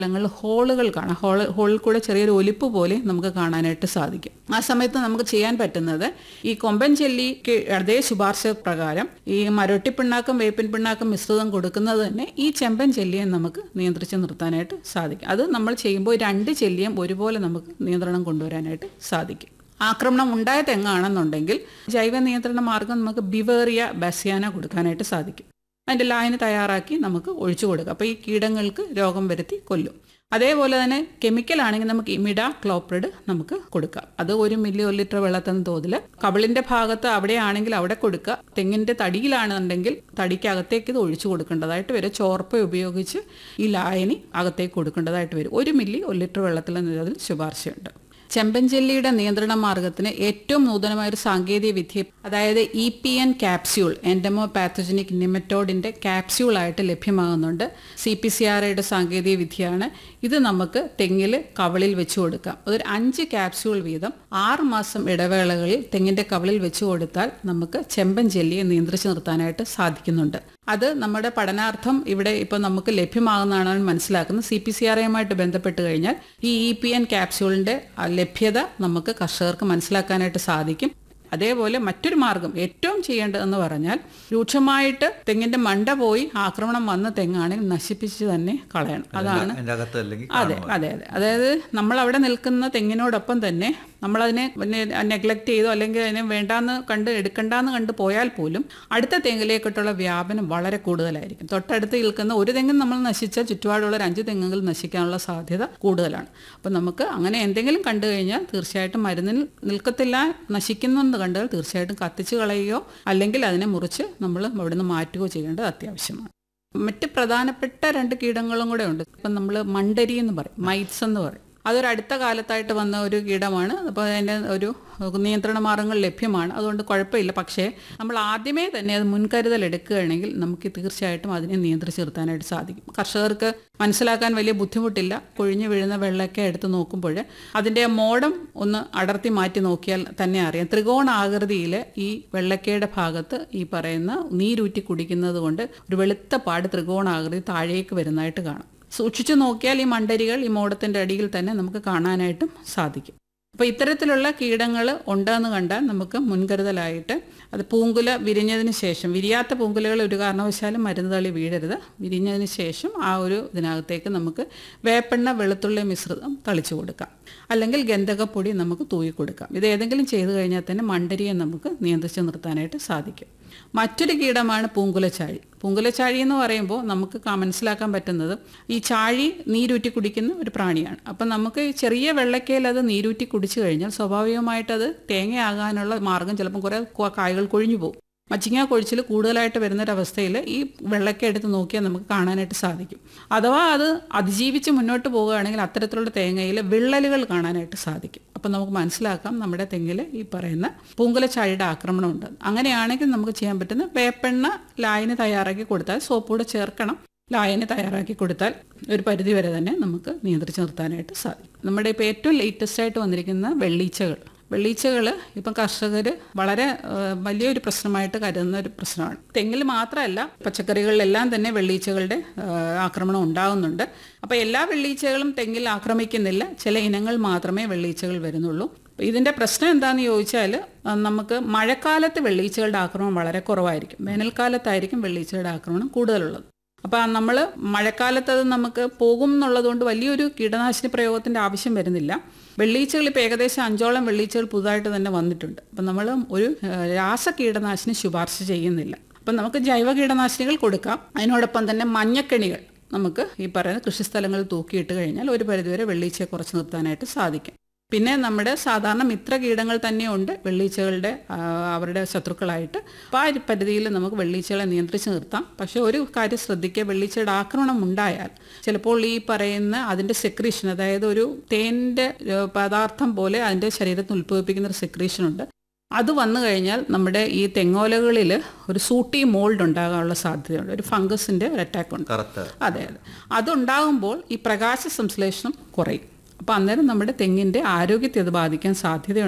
സ്ഥലങ്ങളിൽ ഹോളുകൾ കാണാം ഹോൾ ഹോളിൽ കൂടെ ചെറിയൊരു ഒലിപ്പ് പോലെ നമുക്ക് കാണാനായിട്ട് സാധിക്കും ആ സമയത്ത് നമുക്ക് ചെയ്യാൻ പറ്റുന്നത് ഈ കൊമ്പൻ ചെല്ലിക്ക് അതേ ശുപാർശ പ്രകാരം ഈ മരൊട്ടി പിണ്ണാക്കും വേപ്പിൻ പിണ്ണാക്കും മിശ്രിതം കൊടുക്കുന്നത് തന്നെ ഈ ചെമ്പൻ ചെല്ലിയെ നമുക്ക് നിയന്ത്രിച്ച് നിർത്താനായിട്ട് സാധിക്കും അത് നമ്മൾ ചെയ്യുമ്പോൾ രണ്ട് ചെല്ലിയും ഒരുപോലെ നമുക്ക് നിയന്ത്രണം കൊണ്ടുവരാനായിട്ട് സാധിക്കും ആക്രമണം ഉണ്ടായ തെങ്ങാണെന്നുണ്ടെങ്കിൽ ജൈവ നിയന്ത്രണ മാർഗം നമുക്ക് ബിവേറിയ ബസിയാന കൊടുക്കാനായിട്ട് സാധിക്കും അതിൻ്റെ ലായനി തയ്യാറാക്കി നമുക്ക് ഒഴിച്ചു കൊടുക്കാം അപ്പോൾ ഈ കീടങ്ങൾക്ക് രോഗം വരുത്തി കൊല്ലും അതേപോലെ തന്നെ കെമിക്കൽ ആണെങ്കിൽ നമുക്ക് ഇമിഡ ക്ലോപ്രിഡ് നമുക്ക് കൊടുക്കാം അത് ഒരു മില്ലി ഒരു ലിറ്റർ വെള്ളത്തിന് തോതിൽ കവിളിന്റെ ഭാഗത്ത് അവിടെയാണെങ്കിൽ അവിടെ കൊടുക്കുക തെങ്ങിന്റെ തടിയിലാണെന്നുണ്ടെങ്കിൽ തടിക്കകത്തേക്ക് ഇത് ഒഴിച്ചു കൊടുക്കേണ്ടതായിട്ട് വരും ചോർപ്പ ഉപയോഗിച്ച് ഈ ലായനി അകത്തേക്ക് കൊടുക്കേണ്ടതായിട്ട് വരും ഒരു മില്ലി ഒരു ലിറ്റർ വെള്ളത്തിൽ അതിൽ ശുപാർശയുണ്ട് ചെമ്പൻചെല്ലിയുടെ നിയന്ത്രണ മാർഗത്തിന് ഏറ്റവും നൂതനമായ ഒരു സാങ്കേതിക വിദ്യ അതായത് E P N capsule entomopathogenic നിമറ്റോഡിന്റെ ക്യാപ്സ്യൂൾ ആയിട്ട് ലഭ്യമാകുന്നുണ്ട് സി പി സി ആർ ഐയുടെ സാങ്കേതിക വിദ്യയാണ് ഇത് നമുക്ക് തെങ്ങിൽ കവളിൽ വെച്ച് കൊടുക്കാം അതൊരു അഞ്ച് ക്യാപ്സ്യൂൾ വീതം ആറ് മാസം ഇടവേളകളിൽ തെങ്ങിന്റെ കവളിൽ വെച്ച് കൊടുത്താൽ നമുക്ക് ചെമ്പൻ ജെല്ലിയെ നിയന്ത്രിച്ച് നിർത്താനായിട്ട് സാധിക്കുന്നുണ്ട് അത് നമ്മുടെ പഠനാർത്ഥം ഇവിടെ ഇപ്പോൾ നമുക്ക് ലഭ്യമാകുന്നതാണ് മനസ്സിലാക്കുന്നത് സി പി സി ആർ ഐയുമായിട്ട് ബന്ധപ്പെട്ട് കഴിഞ്ഞാൽ ഈ ഇ പി എൻ ക്യാപ്സ്യൂളിന്റെ ആ, ലഭ്യത നമുക്ക് കർഷകർക്ക് മനസ്സിലാക്കാനായിട്ട് സാധിക്കും അതേപോലെ മറ്റൊരു മാർഗം ഏറ്റവും ചെയ്യേണ്ടതെന്ന് പറഞ്ഞാൽ രൂക്ഷമായിട്ട് തെങ്ങിന്റെ മണ്ട പോയി ആക്രമണം വന്ന തെങ്ങാണെങ്കിൽ നശിപ്പിച്ച് തന്നെ കളയണം അതാണ് അതിന്റെ അകത്ത് അല്ലെങ്കിൽ അതെ അതെ അതെ അതായത് നമ്മൾ അവിടെ നിൽക്കുന്ന തെങ്ങിനോടൊപ്പം തന്നെ നമ്മളതിനെ നെഗ്ലക്ട് ചെയ്തോ അല്ലെങ്കിൽ അതിനെ വേണ്ടാന്ന് കണ്ട് എടുക്കണ്ടാന്ന് കണ്ട് പോയാൽ പോലും അടുത്ത തെങ്ങിലേക്കിട്ടുള്ള വ്യാപനം വളരെ കൂടുതലായിരിക്കും തൊട്ടടുത്ത് നിൽക്കുന്ന ഒരു തെങ്ങ് നമ്മൾ നശിച്ചാൽ ചുറ്റുപാടുള്ള ഒരു അഞ്ച് തെങ്ങുകൾ നശിക്കാനുള്ള സാധ്യത കൂടുതലാണ് അപ്പം നമുക്ക് അങ്ങനെ എന്തെങ്കിലും കണ്ടു കഴിഞ്ഞാൽ തീർച്ചയായിട്ടും മരുന്നിൽ നിൽക്കത്തില്ല നശിക്കുന്നെന്ന് കണ്ടാൽ തീർച്ചയായിട്ടും കത്തിച്ച് കളയുകയോ അല്ലെങ്കിൽ അതിനെ മുറിച്ച് നമ്മൾ അവിടുന്ന് മാറ്റുകയോ ചെയ്യേണ്ടത് അത്യാവശ്യമാണ് മറ്റ് പ്രധാനപ്പെട്ട രണ്ട് കീടങ്ങളും കൂടെ ഉണ്ട് ഇപ്പം നമ്മൾ മണ്ടരി എന്ന് പറയും മൈറ്റ്സ് എന്ന് പറയും അതൊരു അടുത്ത കാലത്തായിട്ട് വന്ന ഒരു കീടമാണ് അപ്പോൾ അതിൻ്റെ ഒരു നിയന്ത്രണ മാർഗങ്ങൾ ലഭ്യമാണ് അതുകൊണ്ട് കുഴപ്പമില്ല പക്ഷേ നമ്മൾ ആദ്യമേ തന്നെ അത് മുൻകരുതൽ എടുക്കുകയാണെങ്കിൽ നമുക്ക് തീർച്ചയായിട്ടും അതിനെ നിയന്ത്രിച്ച് നിർത്താനായിട്ട് സാധിക്കും കർഷകർക്ക് മനസ്സിലാക്കാൻ വലിയ ബുദ്ധിമുട്ടില്ല കൊഴിഞ്ഞു വീഴുന്ന വെള്ളമൊക്കെ എടുത്ത് നോക്കുമ്പോൾ അതിൻ്റെ മോഡം ഒന്ന് അടർത്തി മാറ്റി നോക്കിയാൽ തന്നെ അറിയാം ത്രികോണാകൃതിയിൽ ഈ വെള്ളക്കയുടെ ഭാഗത്ത് ഈ പറയുന്ന നീരൂറ്റി കുടിക്കുന്നത് കൊണ്ട് ഒരു വെളുത്ത പാട് ത്രികോണാകൃതി താഴേക്ക് വരുന്നതായിട്ട് കാണാം സൂക്ഷിച്ചു നോക്കിയാൽ ഈ മണ്ടരികൾ ഈ മോടത്തിൻ്റെ അടിയിൽ തന്നെ നമുക്ക് കാണാനായിട്ടും സാധിക്കും അപ്പോൾ ഇത്തരത്തിലുള്ള കീടങ്ങൾ ഉണ്ടെന്ന് കണ്ടാൽ നമുക്ക് മുൻകരുതലായിട്ട് അത് പൂങ്കുല വിരിഞ്ഞതിന് ശേഷം വിരിയാത്ത പൂങ്കുലകൾ ഒരു കാരണവശാലും മരുന്ന് തള്ളി വീഴരുത് വിരിഞ്ഞതിന് ശേഷം ആ ഒരു ഇതിനകത്തേക്ക് നമുക്ക് വേപ്പെണ്ണ വെളുത്തുള്ളി മിശ്രിതം തളിച്ചു കൊടുക്കാം അല്ലെങ്കിൽ ഗന്ധകപ്പൊടി നമുക്ക് തൂയി കൊടുക്കാം ഇത് ഏതെങ്കിലും ചെയ്തു കഴിഞ്ഞാൽ തന്നെ മണ്ടരിയെ നമുക്ക് നിയന്ത്രിച്ച് നിർത്താനായിട്ട് സാധിക്കും മറ്റൊരു കീടമാണ് പൂങ്കുലച്ചാഴി പൂങ്കുലച്ചാഴി എന്ന് പറയുമ്പോൾ നമുക്ക് ക- മനസ്സിലാക്കാൻ പറ്റുന്നത് ഈ ചാഴി നീരൂറ്റി കുടിക്കുന്ന ഒരു പ്രാണിയാണ് അപ്പം നമുക്ക് ഈ ചെറിയ വെള്ളക്കയിൽ അത് നീരൂറ്റി കുടിച്ചു കഴിഞ്ഞാൽ സ്വാഭാവികമായിട്ട് അത് തേങ്ങയാകാനുള്ള മാർഗം ചിലപ്പം കുറേ കൊ- കായകൾ കൊഴിഞ്ഞു പോകും മച്ചിങ്ങ കൊഴിച്ചിൽ കൂടുതലായിട്ട് വരുന്നൊരവസ്ഥയിൽ ഈ വെള്ളക്ക എടുത്ത് നോക്കിയാൽ നമുക്ക് കാണാനായിട്ട് സാധിക്കും അഥവാ അത് അതിജീവിച്ച് മുന്നോട്ട് പോവുകയാണെങ്കിൽ അത്തരത്തിലുള്ള തേങ്ങയിൽ വിള്ളലുകൾ കാണാനായിട്ട് സാധിക്കും അപ്പം നമുക്ക് മനസ്സിലാക്കാം നമ്മുടെ തെങ്ങിൽ ഈ പറയുന്ന പൂങ്കുലച്ചാഴിയുടെ ആക്രമണം ഉണ്ട് അങ്ങനെയാണെങ്കിൽ നമുക്ക് ചെയ്യാൻ പറ്റുന്ന വേപ്പെണ്ണ ലായനി തയ്യാറാക്കി കൊടുത്താൽ സോപ്പ് കൂടെ ചേർക്കണം ലായനി തയ്യാറാക്കി കൊടുത്താൽ ഒരു പരിധി വരെ തന്നെ നമുക്ക് നിയന്ത്രിച്ച് നിർത്താനായിട്ട് സാധിക്കും നമ്മുടെ ഇപ്പോൾ ഏറ്റവും ലേറ്റസ്റ്റ് ആയിട്ട് വന്നിരിക്കുന്ന വെള്ളീച്ചകൾ വെള്ളീച്ചകൾ ഇപ്പം കർഷകർ വളരെ ആ, വലിയൊരു പ്രശ്നമായിട്ട് കരുതുന്ന ഒരു പ്രശ്നമാണ് തെങ്ങിൽ മാത്രമല്ല പച്ചക്കറികളിലെല്ലാം തന്നെ വെള്ളീച്ചകളുടെ ആ, ആക്രമണം ഉണ്ടാകുന്നുണ്ട് അപ്പോൾ എല്ലാ വെള്ളീച്ചകളും തെങ്ങിൽ ആക്രമിക്കുന്നില്ല ചില ഇനങ്ങൾ മാത്രമേ വെള്ളീച്ചകൾ വരുന്നുള്ളൂ അപ്പോൾ ഇതിൻ്റെ പ്രശ്നം എന്താണെന്ന് ചോദിച്ചാൽ ആ, നമുക്ക് മഴക്കാലത്ത് വെള്ളീച്ചകളുടെ ആക്രമണം വളരെ കുറവായിരിക്കും വേനൽക്കാലത്തായിരിക്കും വെള്ളീച്ചകളുടെ ആക്രമണം കൂടുതലുള്ളത് അപ്പോൾ നമ്മൾ മഴക്കാലത്ത് അത് നമുക്ക് പോകും എന്നുള്ളതുകൊണ്ട് വലിയൊരു കീടനാശിനി പ്രയോഗത്തിൻ്റെ ആവശ്യം വരുന്നില്ല വെള്ളീച്ചകൾ ഇപ്പോൾ ഏകദേശം അഞ്ചോളം വെള്ളീച്ചകൾ പുതുതായിട്ട് തന്നെ വന്നിട്ടുണ്ട് അപ്പം നമ്മൾ ഒരു ഏഹ്, രാസ കീടനാശിനി ശുപാർശ ചെയ്യുന്നില്ല അപ്പം നമുക്ക് ജൈവ കീടനാശിനികൾ കൊടുക്കാം അതിനോടൊപ്പം തന്നെ മഞ്ഞക്കെണികൾ നമുക്ക് ഈ പറയുന്ന കൃഷിസ്ഥലങ്ങളിൽ തൂക്കിയിട്ട് കഴിഞ്ഞാൽ ഒരു പരിധിവരെ വെള്ളീച്ചയെ കുറച്ച് നിർത്താനായിട്ട് സാധിക്കും പിന്നെ നമ്മുടെ സാധാരണ മിത്ര കീടങ്ങൾ തന്നെയുണ്ട് വെള്ളീച്ചകളുടെ ആ, അവരുടെ ശത്രുക്കളായിട്ട് അപ്പോൾ ആ ഒരു പരിധിയിൽ നമുക്ക് വെള്ളീച്ചകളെ നിയന്ത്രിച്ച് നിർത്താം പക്ഷേ ഒരു കാര്യം ശ്രദ്ധിക്കുക വെള്ളീച്ചയുടെ ആക്രമണം ഉണ്ടായാൽ ചിലപ്പോൾ ഈ പറയുന്ന അതിൻ്റെ സെക്രീഷൻ അതായത് ഒരു തേൻ്റെ ഏഹ്, പദാർത്ഥം പോലെ അതിൻ്റെ ശരീരത്തിൽ ഉത്ഭവിപ്പിക്കുന്ന ഒരു സെക്രീഷൻ ഉണ്ട് അത് വന്നു കഴിഞ്ഞാൽ നമ്മുടെ ഈ തെങ്ങോലകളിൽ ഒരു സൂട്ടി മോൾഡ് ഉണ്ടാകാനുള്ള സാധ്യതയുണ്ട് ഒരു ഫംഗസിൻ്റെ ഒരു അറ്റാക്ക് ഉണ്ട് കറുത്ത അതെ അതെ അതുണ്ടാകുമ്പോൾ ഈ പ്രകാശ സംശ്ലേഷണം കുറയും അപ്പോൾ അന്നേരം നമ്മുടെ തെങ്ങിൻ്റെ ആരോഗ്യത്തെ അത് ബാധിക്കാൻ സാധ്യതയുണ്ട്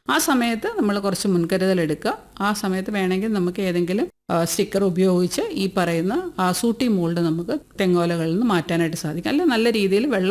ആ സമയത്ത് നമ്മൾ കുറച്ച് മുൻകരുതൽ എടുക്കുക ആ സമയത്ത് വേണമെങ്കിൽ നമുക്ക് ഏതെങ്കിലും സ്റ്റിക്കർ ഉപയോഗിച്ച് ഈ പറയുന്ന ആ സൂട്ടി മോൾഡ് നമുക്ക് തെങ്ങോലകളിൽ നിന്ന് മാറ്റാനായിട്ട് സാധിക്കും അല്ല നല്ല രീതിയിൽ വെള്ളം